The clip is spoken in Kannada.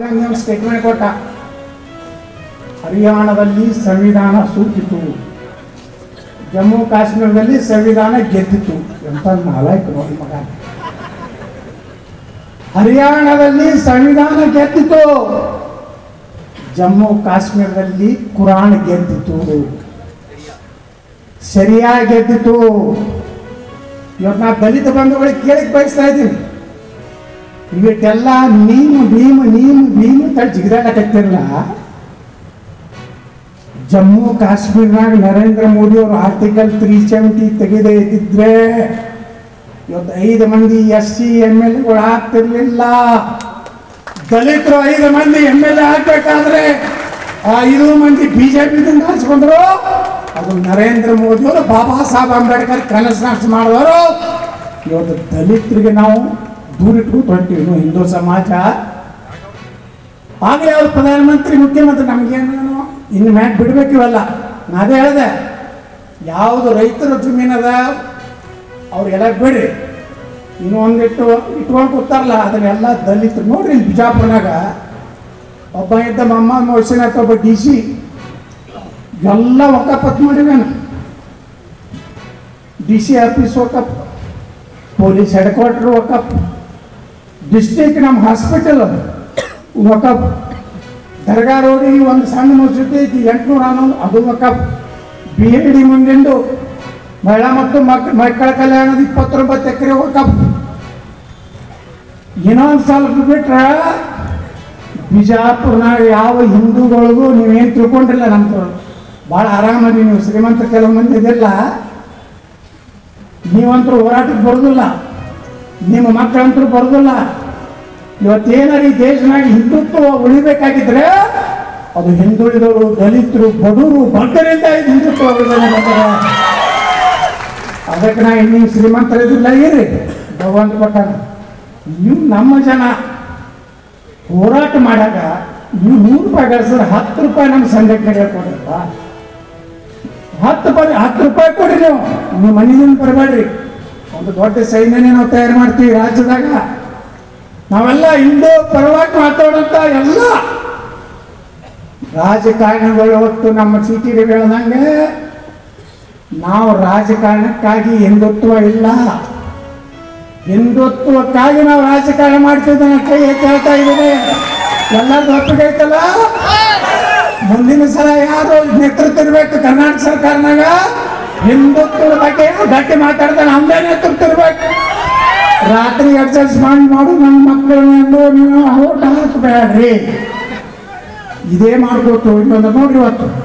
ಒಂದು ಸ್ಟೇಟ್ಮೆಂಟ್ ಕೊಟ್ಟ ಹರಿಯಾಣದಲ್ಲಿ ಸಂವಿಧಾನ ಸೂಚಿತು ಜಮ್ಮು ಕಾಶ್ಮೀರದಲ್ಲಿ ಸಂವಿಧಾನ ಗೆದ್ದಿತು ಎಂತ ನಾಲಾಯ್ತು ನೋಡಿ ಮಗ ಹರಿಯಾಣದಲ್ಲಿ ಸಂವಿಧಾನ ಗೆದ್ದಿತು ಜಮ್ಮು ಕಾಶ್ಮೀರದಲ್ಲಿ ಕುರಾನ್ ಗೆದ್ದಿತು ಸರಿಯಾಗಿ ಗೆದ್ದಿತು ಇವತ್ತು ನಾ ದಲಿತ ಬಂಧುಗಳಿಗೆ ಕೇಳಕ್ ಬಯಸ್ತಾ ಇದ್ದೀನಿ ಇವತ್ತೆಲ್ಲ ನೀನು ಭೀಮ ನೀನು ಭೀಮ ಅಂತ ಜಿಗಿದಾಡಕತ್ತಿರಲ್ಲ ಜಮ್ಮು ಕಾಶ್ಮೀರ್ನಾಗ ನರೇಂದ್ರ ಮೋದಿ ಅವರು ಆರ್ಟಿಕಲ್ ತ್ರೀ ಸೆವೆಂಟಿ ತೆಗೆದೇ ಇದ್ದಿದ್ರೆ ಇವತ್ತು ಐದು ಮಂದಿ ಎಸ್ ಸಿ ಎಮ್ ಎಲ್ ಎಗಳು ಆಗ್ತಿರ್ಲಿಲ್ಲ ದಲಿತರು ಐದು ಮಂದಿ ಎಮ್ ಎಲ್ ಎ ಆಗ್ಬೇಕಾದ್ರೆ ಆ ಐದು ಮಂದಿ ಬಿಜೆಪಿದಿಂದ ಹಚ್ಕೊಂಡ್ರು ಅದು ನರೇಂದ್ರ ಮೋದಿ ಅವರು ಬಾಬಾ ಸಾಹೇಬ್ ಅಂಬೇಡ್ಕರ್ ಕನಸು ನಷ್ಟ ಮಾಡಿದವರು ಇವತ್ತು ದಲಿತರಿಗೆ ನಾವು ದೂರಿಟ್ಕೊಂಡು ಹೊಂಟಿವಿ ಇನ್ನು ಹಿಂದೂ ಸಮಾಜ ಆಗಲೇ ಅವ್ರು ಪ್ರಧಾನಮಂತ್ರಿ ಮುಖ್ಯಮಂತ್ರಿ ನಮಗೇನು ಇನ್ನು ಮ್ಯಾಟ್ ಬಿಡ್ಬೇಕು ಇವೆಲ್ಲ ನಾ ಅದೇ ಹೇಳಿದೆ ಯಾವುದು ರೈತರ ಜಮೀನದ ಅವ್ರಿಗೆಲ್ಲ ಬಿಡ್ರಿ ಇನ್ನು ಒಂದಿಟ್ಟು ಇಟ್ಕೊಂಡು ಕೂತಾರಲ್ಲ ಅದನ್ನೆಲ್ಲ ದಲಿತರು ನೋಡ್ರಿ ಇಲ್ಲಿ ಬಿಜಾಪುರನಾಗ ಒಬ್ಬ ಇದ್ದ ಮೊಹಮ್ಮದ್ ಮೊಹಸಿನ್ ಅಂತ ಒಬ್ಬ ಡಿ ಸಿ ಎಲ್ಲ ಒಕ್ಕಪತ್ ಮಾಡಿದಾನ ಡಿ ಸಿ ಆಫೀಸ್ ಒಕ್ಕಪ್ ಪೊಲೀಸ್ ಹೆಡ್ ಕ್ವಾರ್ಟರ್ ಒಕ್ಕಪ್ ಡಿಸ್ಟಿಕ್ ನಮ್ಮ ಹಾಸ್ಪಿಟಲ್ ವಕಫ್ ದರ್ಗಾ ರೋಡಿಗೆ ಒಂದು ಸಣ್ಣ ಮಸೂತಿ ಐತಿ ಎಂಟುನೂರ ಹನ್ನೊಂದು ಅದು ವಕಫ್ ಬಿ ಎ ಡಿ ಮುಂದಿಂದು ಮಹಿಳಾ ಮತ್ತು ಮಕ್ ಮಕ್ಕಳ ಕಲ್ಯಾಣದ ಇಪ್ಪತ್ತೊಂಬತ್ತು ಎಕರೆ ವಕಫ್ ಇನ್ನೊಂದು ಸ್ವಲ್ಪ ಬಿಟ್ರೆ ಬಿಜಾಪುರ್ನಾಗ ಯಾವ ಹಿಂದೂಗಳಿಗೂ ನೀವೇನು ತಿಳ್ಕೊಂಡಿಲ್ಲ ನಮ್ದು ಭಾಳ ಆರಾಮದಿ ನೀವು ಶ್ರೀಮಂತ ಕೆಲವು ಮಂದಿ ಇದಿಲ್ಲ ನೀವಂತರೂ ಹೋರಾಟಕ್ಕೆ ಬರೋದಿಲ್ಲ ನಿಮ್ಮ ಮಕ್ಕಳಂತರೂ ಬರೋದಿಲ್ಲ ಇವತ್ತೇನಾರ ಈ ದೇಶನಾಗ ಹಿಂದುತ್ವ ಉಳಿಬೇಕಾಗಿದ್ರೆ ಅದು ಹಿಂದುಳಿದವರು ದಲಿತರು ಬಡವರು ಬಗ್ಗರಿಂದ ಇದು ಹಿಂದುತ್ವ ಉಳಿದಾನೆ ಬೇಕಾದ್ರೆ. ಅದಕ್ಕೆ ನಾ ಇನ್ನೀ ಶ್ರೀಮಂತರಿದ್ದಿಲ್ಲ ಇರಿ ಭಗವಂತ ಕೊಟ್ಟಾಗ ನೀವು ನಮ್ಮ ಜನ ಹೋರಾಟ ಮಾಡಾಗ ನೀವು ನೂರು ರೂಪಾಯಿ ಗಳಿಸಿದ್ರೆ ಹತ್ತು ರೂಪಾಯಿ ನಮ್ಮ ಸಂಘಟನೆಗೆ ಕೊಡಪ್ಪ ಹತ್ತು ರೂಪಾಯಿ ಹತ್ತು ರೂಪಾಯಿ ಕೊಡ್ರಿ ನೀವು ನೀವು ಮನೆಯಿಂದ ಬರಬೇಡ್ರಿ ಒಂದು ದೊಡ್ಡ ಸೈನ್ಯನೇ ನಾವು ತಯಾರು ಮಾಡ್ತೀವಿ ರಾಜ್ಯದಾಗ ನಾವೆಲ್ಲ ಹಿಂದೂ ಪರವಾಗಿ ಮಾತಾಡೋಂಥ ಎಲ್ಲ ರಾಜಕಾರಣಿಗಳು ಹೊತ್ತು ನಮ್ಮ ಸಿಟಿ ಹೇಳ್ದಂಗೆ ನಾವು ರಾಜಕಾರಣಕ್ಕಾಗಿ ಹಿಂದುತ್ವ ಇಲ್ಲ ಹಿಂದುತ್ವಕ್ಕಾಗಿ ನಾವು ರಾಜಕಾರಣ ಮಾಡ್ತಿದ್ದ ಕೈ ಎತ್ತಿ ಹೇಳ್ತಾ ಇದ್ದೀನಿ ಎಲ್ಲರೂ ಒಪ್ಪಿಗೆ ಐತಲ್ಲ ಮುಂದಿನ ಸಲ ಯಾರು ನೇತೃತ್ವ ಇರ್ಬೇಕು ಕರ್ನಾಟಕ ಸರ್ಕಾರನಾಗ ಹಿಂದುತ್ವದ ಬಗ್ಗೆ ಗಟ್ಟಿ ಮಾತಾಡ್ತಾನೆ ನಮ್ದೇ ನೇತೃತ್ವ ಇರ್ಬೇಕು ರಾತ್ರಿ ಅಡ್ಜಸ್ಟ್ಮೆಂಟ್ ಮಾಡು ನನ್ನ ಮಕ್ಕಳನ್ನ ನೀವು ಊಟ ಹಾಕಬೇಡ್ರಿ ಇದೇ ಮಾಡ್ಕೊಟ್ಟು ಹೋಗಿ ಒಂದು ನೋಡ್ರಿ ಇವತ್ತು